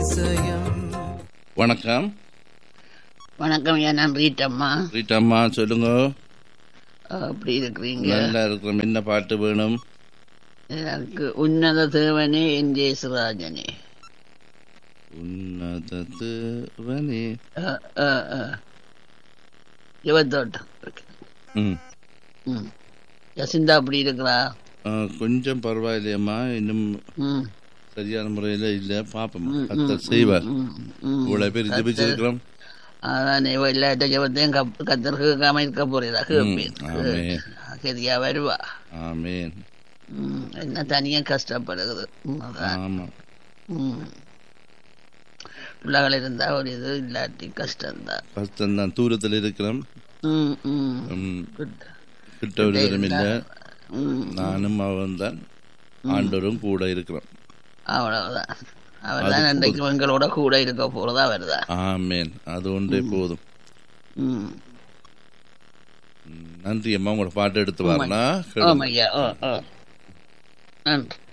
அதிசயம் வணக்கம் வணக்கம் ஐயா நான் ரீட்டம்மா ரீட்டாம்மா சொல்லுங்க அப்படி இருக்கிறீங்க நல்லா இருக்கிறோம் என்ன பாட்டு வேணும் எனக்கு உன்னத தேவனே என் ஜெயசுராஜனே உன்னதவனே யுவத்தோட்டம் ம் ம் யசிந்தா அப்படி இருக்கிறா ஆ, கொஞ்சம் பரவாயில்லையம்மா இன்னும் ம் சரியான முறையில் இல்லை பாப்போம் கத்தர் செய்வார் ம், ம். இவ்வளவு பேர் ஜெபிச்சிருக்கிறோம் அதான் இவ இல்லாட்ட ஜபத்தையும் கப் கத்தர் கேட்காம இருக்க போறதா கேட்பேன் ஆமென். சரியா வருவா ஆமேன் ம், என்ன தனியா கஷ்டப்படுகிறது ம், அதான். ஆமா ம். பிள்ளைகள் இருந்தா ஒரு இது இல்லாட்டி கஷ்டம்தான் கஷ்டம்தான் தூரத்தில் இருக்கிறோம் ம் ம் ம், Good. கிட்ட ஒரு தூரம் இல்லை ம் நானும் அவன் தான் ஆண்டவரும் கூட இருக்கிறோம் அவ்வளவுதான் அவர் தான் இன்றைக்கு எங்களோட கூட இருக்க போறதா வருதா ஆமேன் அது ஒன்றே போதும் ம் ம், நன்றி அம்மா உங்களோட பாட்டு எடுத்து வரலாம் ஆமாய்யா ஓ ஓ நன்றி